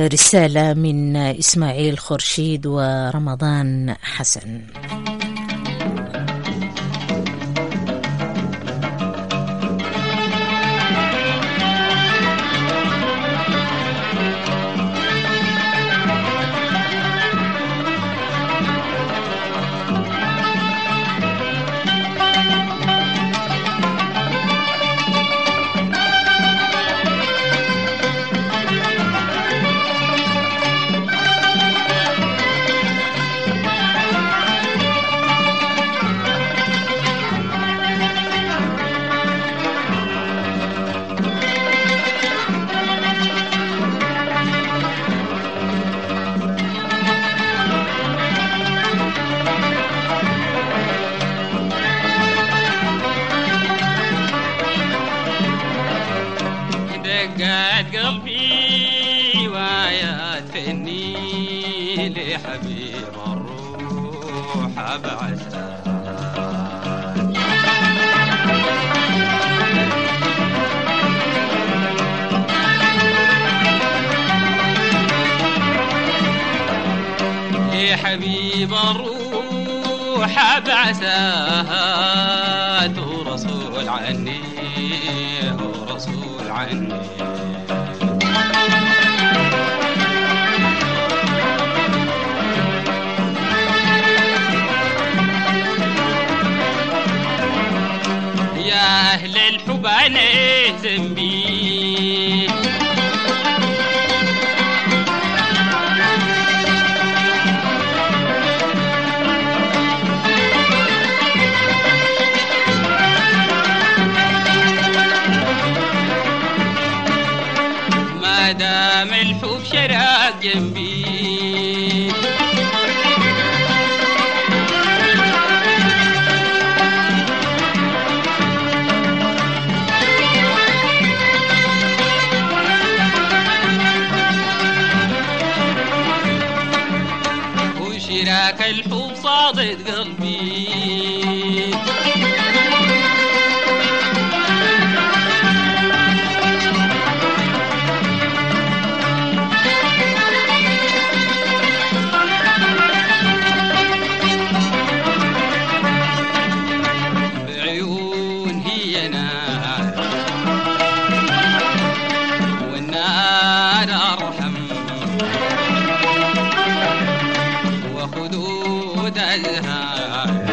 رسالة من إسماعيل خورشيد ورمضان حسن دقات قلبي وآيات في النيل حبيب الروح بعسى يا حبيب الروح بعسات ورسول عني ورسول عني يا أهل الحب أنا ذنبي ما دام الحب شراك جنبي وشراك الحب صادت قلبي بعيون هي نار والنار أرحم وخدود أزهار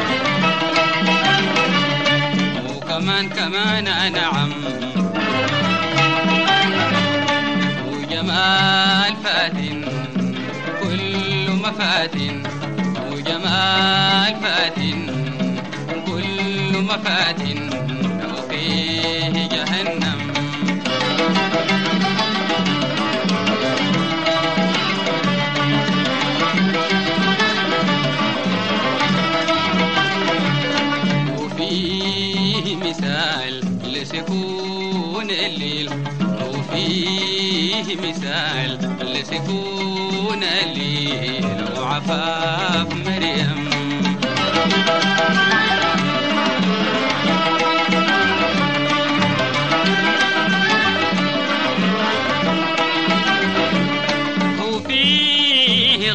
وكمان كمان أنعم وجمال فاتن كل مفاتن وجمال فاتن كل مفاتن وفيه جهنم وفيه مثال لسكون الليل وفيه مثال لسكون الليل وعفاف مريم وفيه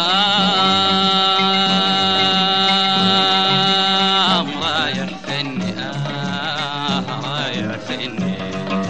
غوام رايح في النهاية رايح في النهاية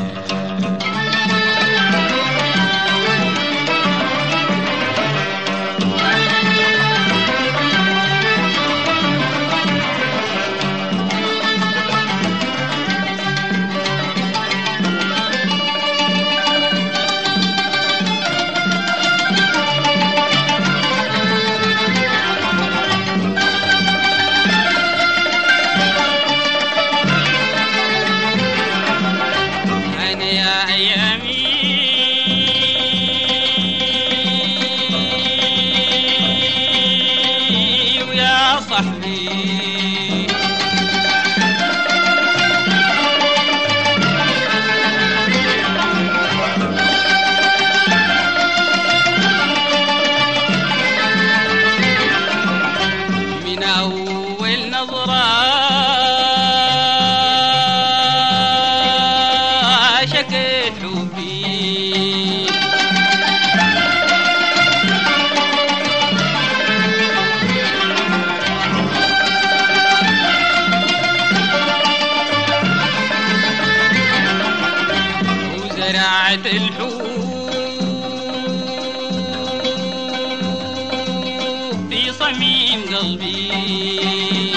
رميم قلبي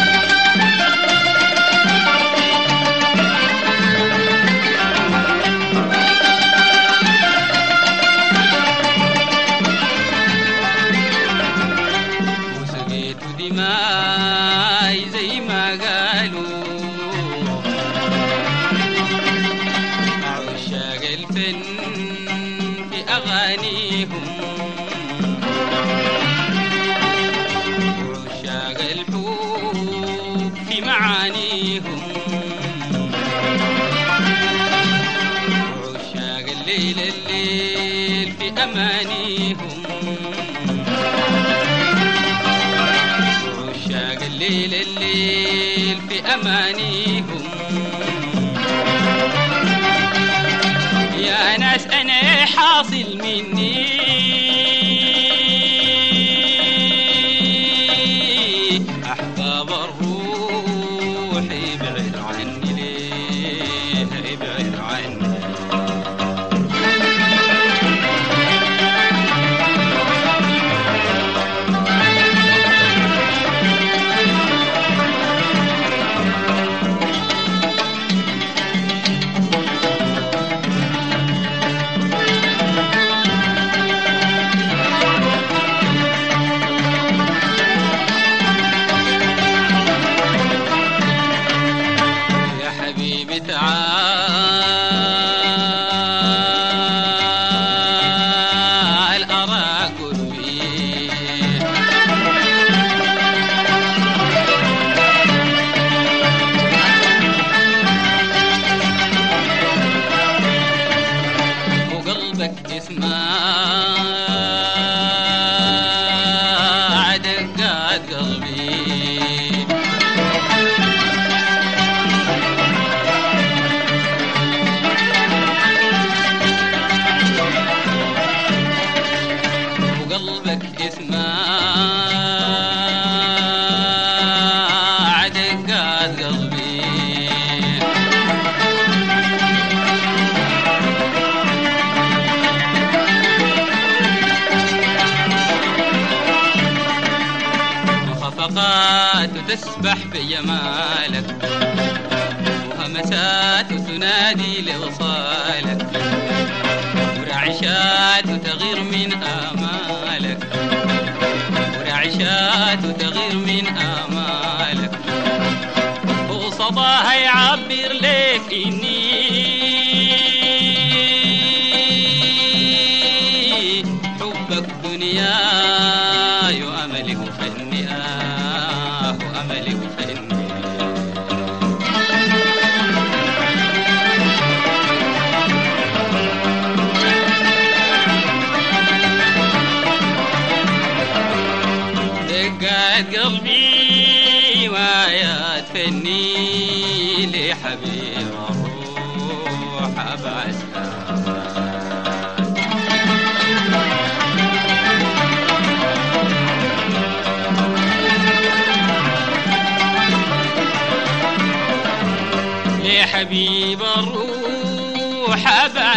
وسقيت دماي زي ما قالوا عشاق الفن في أغانيهم عشاق الحب في معانيهم عشاق الليل الليل في أمانيهم عشاق الليل الليل في أمانيهم يا ناس أنا حاصل مني أحباب الروح ابعد عني ليه ابعد عني يا حبيبي تعال أراك قربي وقلبك يسمع دقات قلبي وقلبك يسمع دقات قلبي وخفقات تسبح بجمالك وهمسات تنادي لوصالك ورعشات تغير من آمالك ورعشات تغير من آمالك وصداها يعبر لك إني حبك دنياي وأملي وفني آه وأملي وفني دقات قلبي ويا تفني لحبيب الروح أبعثها لحبيب الروح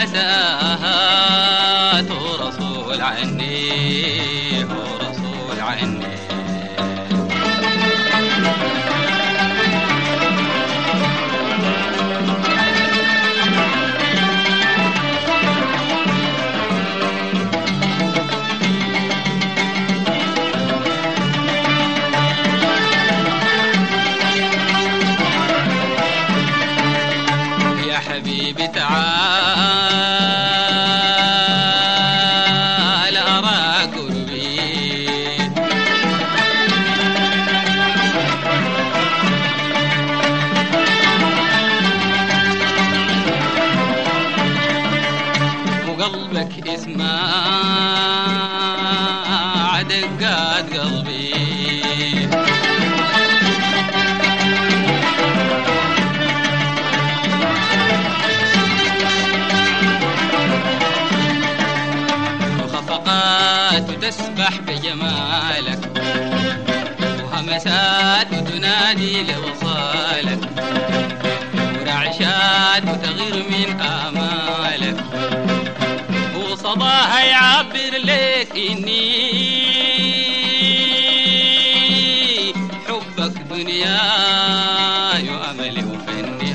أبعثها رسول عني هو رسول عني يا حبيبي تعال أراك قربي وقلبك اسمع دقات قلبي وخفقات تسبح بجمالك وهمسات تنادي لوصالك ورعشات تغير من آمالك وصداها يعبر لك إني دنيا يا أملي وفني